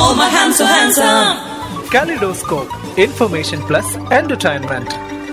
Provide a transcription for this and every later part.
Oh, my hands so handsome. Kaleidoscope, information plus entertainment.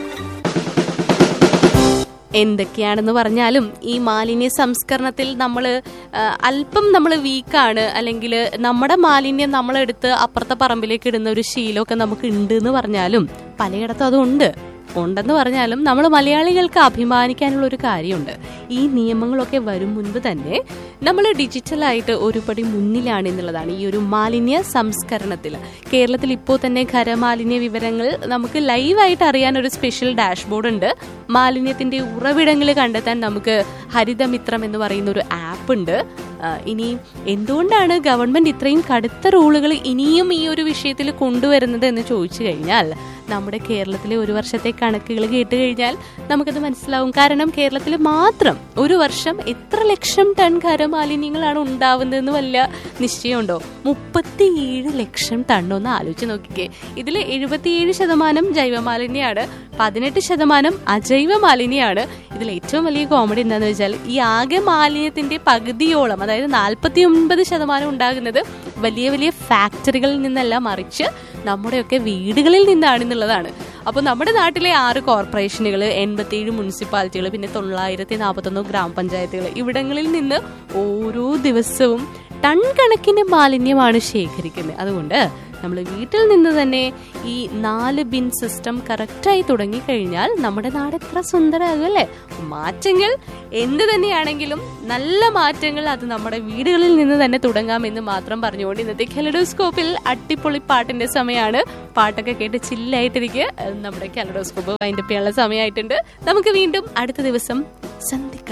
എന്തൊക്കെയാണെന്ന് പറഞ്ഞാലും ഈ മാലിന്യ സംസ്കരണത്തിൽ നമ്മൾ അല്പം നമ്മൾ വീക്കാണ് അല്ലെങ്കിൽ നമ്മുടെ മാലിന്യം നമ്മളെടുത്ത് അപ്പുറത്തെ പറമ്പിലേക്ക് ഇടുന്ന ഒരു ശീലമൊക്കെ നമുക്ക് ഉണ്ട് എന്ന് പറഞ്ഞാലും പലയിടത്തും അതുണ്ട് ഉണ്ടെന്ന് പറഞ്ഞാലും നമ്മൾ മലയാളികൾക്ക് അഭിമാനിക്കാനുള്ള ഒരു കാര്യമുണ്ട് ഈ നിയമങ്ങളൊക്കെ വരും മുൻപ് തന്നെ നമ്മൾ ഡിജിറ്റലായിട്ട് ഒരുപടി മുന്നിലാണ് എന്നുള്ളതാണ് ഈ ഒരു മാലിന്യ സംസ്കരണത്തിൽ കേരളത്തിൽ ഇപ്പോൾ തന്നെ ഖരമാലിന്യ വിവരങ്ങൾ നമുക്ക് ലൈവായിട്ട് അറിയാൻ ഒരു സ്പെഷ്യൽ ഡാഷ്ബോർഡ് ഉണ്ട് മാലിന്യത്തിന്റെ ഉറവിടങ്ങൾ കണ്ടെത്താൻ നമുക്ക് ഹരിതമിത്രം എന്ന് പറയുന്ന ഒരു ആപ്പ് ഉണ്ട് ആ, ഇനി എന്തുകൊണ്ടാണ് ഗവൺമെന്റ് ഇത്രയും കടുത്ത റൂളുകൾ ഇനിയും ഈ ഒരു വിഷയത്തിൽ കൊണ്ടുവരുന്നത് എന്ന് ചോദിച്ചു കഴിഞ്ഞാൽ നമ്മുടെ കേരളത്തിലെ ഒരു വർഷത്തെ കണക്കുകൾ കേട്ട് കഴിഞ്ഞാൽ നമുക്കത് മനസ്സിലാവും കാരണം കേരളത്തിൽ മാത്രം ഒരു വർഷം എത്ര ലക്ഷം ടൺ ഖരമാലിന്യങ്ങളാണ് ഉണ്ടാവുന്നതെന്ന് വല്ല നിശ്ചയമുണ്ടോ മുപ്പത്തിയേഴ് ലക്ഷം ടൺ ഒന്ന് ആലോചിച്ച് നോക്കിക്കേ ഇതിൽ എഴുപത്തിയേഴ് ശതമാനം ജൈവമാലിന്യമാണ് പതിനെട്ട് ശതമാനം അജൈവ മാലിന്യമാണ് ഇതിൽ ഏറ്റവും വലിയ കോമഡി എന്താണെന്ന് വെച്ചാൽ ഈ ആകെ മാലിന്യത്തിന്റെ പകുതിയോളം അതായത് നാൽപ്പത്തി ഒൻപത് ശതമാനം ഉണ്ടാകുന്നത് വലിയ വലിയ ഫാക്ടറികളിൽ നിന്നല്ല മറിച്ച് നമ്മുടെയൊക്കെ വീടുകളിൽ നിന്നാണെന്നുള്ളതാണ് അപ്പോൾ നമ്മുടെ നാട്ടിലെ ആറ് കോർപ്പറേഷനുകൾ എൺപത്തിയേഴ് മുനിസിപ്പാലിറ്റികൾ പിന്നെ തൊള്ളായിരത്തി നാൽപ്പത്തൊന്ന് ഗ്രാമപഞ്ചായത്തുകൾ ഇവിടങ്ങളിൽ നിന്ന് ഓരോ ദിവസവും ടൺ കണക്കിന് മാലിന്യമാണ് ശേഖരിക്കുന്നത് അതുകൊണ്ട് നമ്മൾ വീട്ടിൽ നിന്ന് തന്നെ ഈ നാല് ബിൻ സിസ്റ്റം കറക്റ്റായി തുടങ്ങിക്കഴിഞ്ഞാൽ നമ്മുടെ നാട് എത്ര സുന്ദരമാകും അല്ലേ മാറ്റങ്ങൾ എന്ത് തന്നെയാണെങ്കിലും നല്ല മാറ്റങ്ങൾ അത് നമ്മുടെ വീടുകളിൽ നിന്ന് തന്നെ തുടങ്ങാമെന്ന് മാത്രം പറഞ്ഞുകൊണ്ട് ഇന്നത്തെ കെലഡോസ്കോപ്പിൽ അട്ടിപ്പൊളി പാട്ടിന്റെ സമയമാണ് പാട്ടൊക്കെ കേട്ട് ചില്ലായിട്ടിരിക്കുക നമ്മുടെ കെലഡോസ്കോപ്പ് വൈൻഡപ്പ് ചെയ്യാനുള്ള സമയമായിട്ടുണ്ട് നമുക്ക് വീണ്ടും അടുത്ത ദിവസം സന്ധിക്കാം